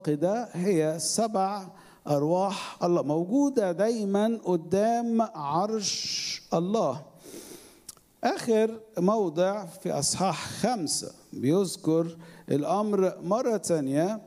ده هي سبع أرواح الله موجودة دايما قدام عرش الله آخر موضع في أصحاح خمسة بيذكر الأمر مرة تانية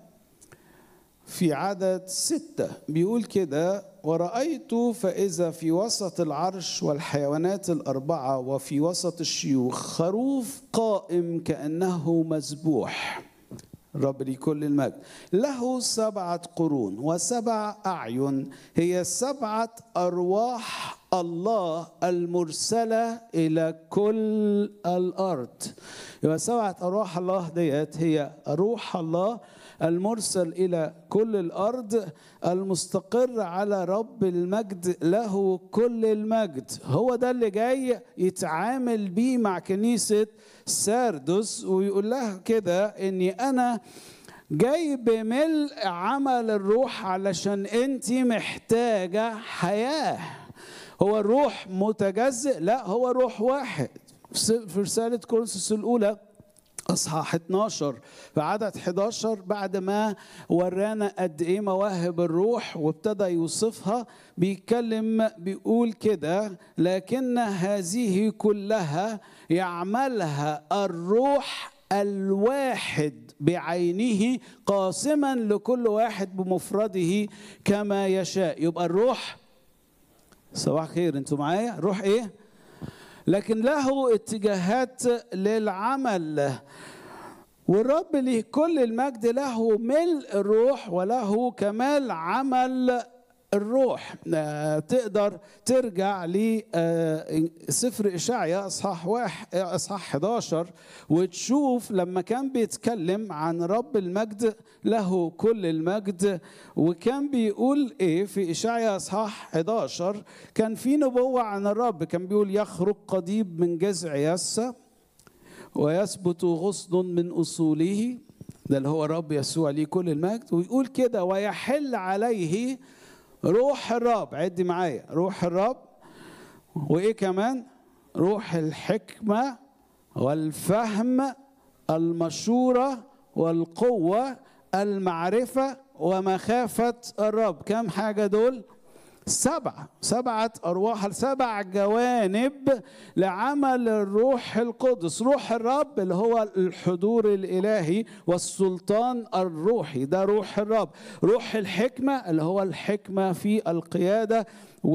في عدد ستة بيقول كده ورأيت فإذا في وسط العرش والحيوانات الأربعة وفي وسط الشيوخ خروف قائم كأنه مذبوح الرب لي كل المجد له سبعة قرون وسبع أعين هي سبعة أرواح الله المرسلة إلى كل الأرض يبقى سبعة أرواح الله ديت هي روح الله المرسل إلى كل الأرض المستقر على رب المجد له كل المجد هو ده اللي جاي يتعامل بيه مع كنيسة ساردس ويقول لها كده إني أنا جاي بملء عمل الروح علشان انت محتاجة حياة هو الروح متجزئ لا هو روح واحد في رسالة كورنثوس الأولى اصحاح 12 في عدد 11 بعد ما ورانا قد ايه مواهب الروح وابتدى يوصفها بيتكلم بيقول كده لكن هذه كلها يعملها الروح الواحد بعينه قاسما لكل واحد بمفرده كما يشاء يبقى الروح صباح خير انتوا معايا روح ايه لكن له اتجاهات للعمل والرب له كل المجد له ملء الروح وله كمال عمل الروح تقدر ترجع لسفر إشعيا أصحاح واحد أصحاح 11 وتشوف لما كان بيتكلم عن رب المجد له كل المجد وكان بيقول إيه في إشعيا أصحاح 11 كان في نبوة عن الرب كان بيقول يخرج قضيب من جذع يسى ويثبت غصن من أصوله ده اللي هو الرب يسوع ليه كل المجد ويقول كده ويحل عليه روح الرب عدي معايا روح الرب وايه كمان روح الحكمه والفهم المشوره والقوه المعرفه ومخافه الرب كم حاجه دول سبعة سبعة أرواح سبع جوانب لعمل الروح القدس روح الرب اللي هو الحضور الإلهي والسلطان الروحي ده روح الرب روح الحكمة اللي هو الحكمة في القيادة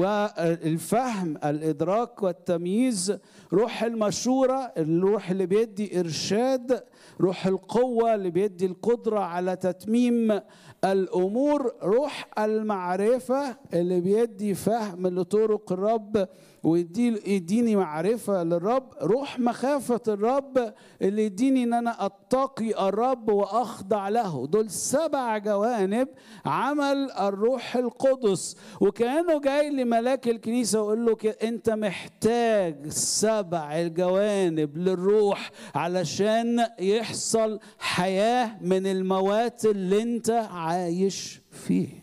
والفهم الإدراك والتمييز روح المشورة الروح اللي بيدي إرشاد روح القوة اللي بيدي القدرة على تتميم الأمور روح المعرفة اللي بيدي فهم لطرق الرب ويديني معرفة للرب روح مخافة الرب اللي يديني ان انا اتقي الرب واخضع له دول سبع جوانب عمل الروح القدس وكانه جاي لملاك الكنيسة ويقول له انت محتاج سبع الجوانب للروح علشان يحصل حياة من الموات اللي انت عايش فيه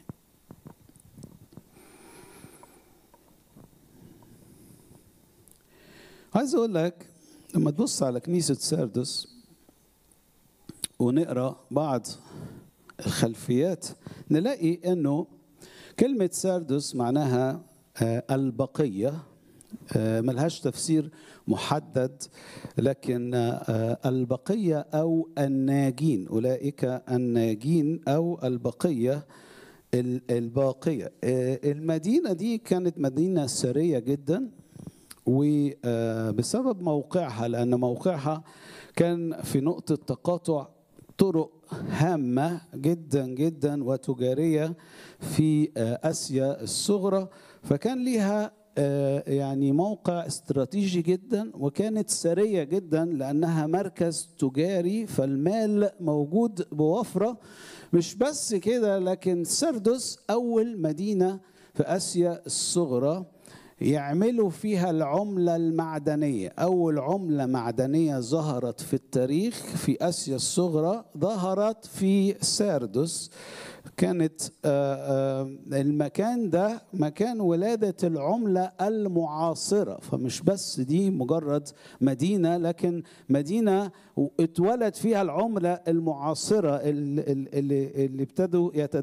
عايز اقول لك لما تبص على كنيسه ساردس ونقرا بعض الخلفيات نلاقي انه كلمه ساردس معناها البقيه ملهاش تفسير محدد لكن البقيه او الناجين اولئك الناجين او البقيه الباقيه المدينه دي كانت مدينه سريه جدا وبسبب موقعها لأن موقعها كان في نقطة تقاطع طرق هامة جدا جدا وتجارية في آسيا الصغرى فكان ليها يعني موقع استراتيجي جدا وكانت سرية جدا لأنها مركز تجاري فالمال موجود بوفرة مش بس كده لكن سردس أول مدينة في آسيا الصغرى يعملوا فيها العملة المعدنية أول عملة معدنية ظهرت في التاريخ في آسيا الصغرى ظهرت في ساردس كانت المكان ده مكان ولادة العملة المعاصرة فمش بس دي مجرد مدينة لكن مدينة اتولد فيها العملة المعاصرة اللي, اللي, اللي ابتدوا يتد